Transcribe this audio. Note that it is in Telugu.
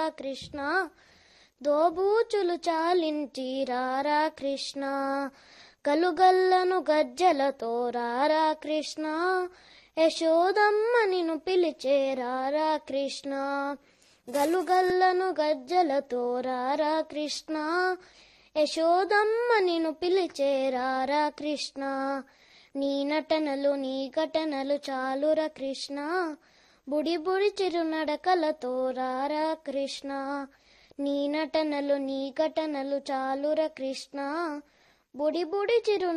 కృష్ణ దోబూచులు చాలించి రారా కృష్ణ గలుగల్లను గజ్జలతో రారా కృష్ణ యశోదమ్మ నిన్ను పిలిచే రారా కృష్ణ గలుగల్లను గజ్జలతో రారా కృష్ణ యశోదమ్మ నిన్ను పిలిచే రారా కృష్ణ నీ నటనలు నీ ఘటనలు చాలురా కృష్ణ బుడి బుడి చిరునడకలతో రారా కృష్ణ నీ నటనలు నీ ఘటనలు చాలురా కృష్ణ బుడి బుడి చిరు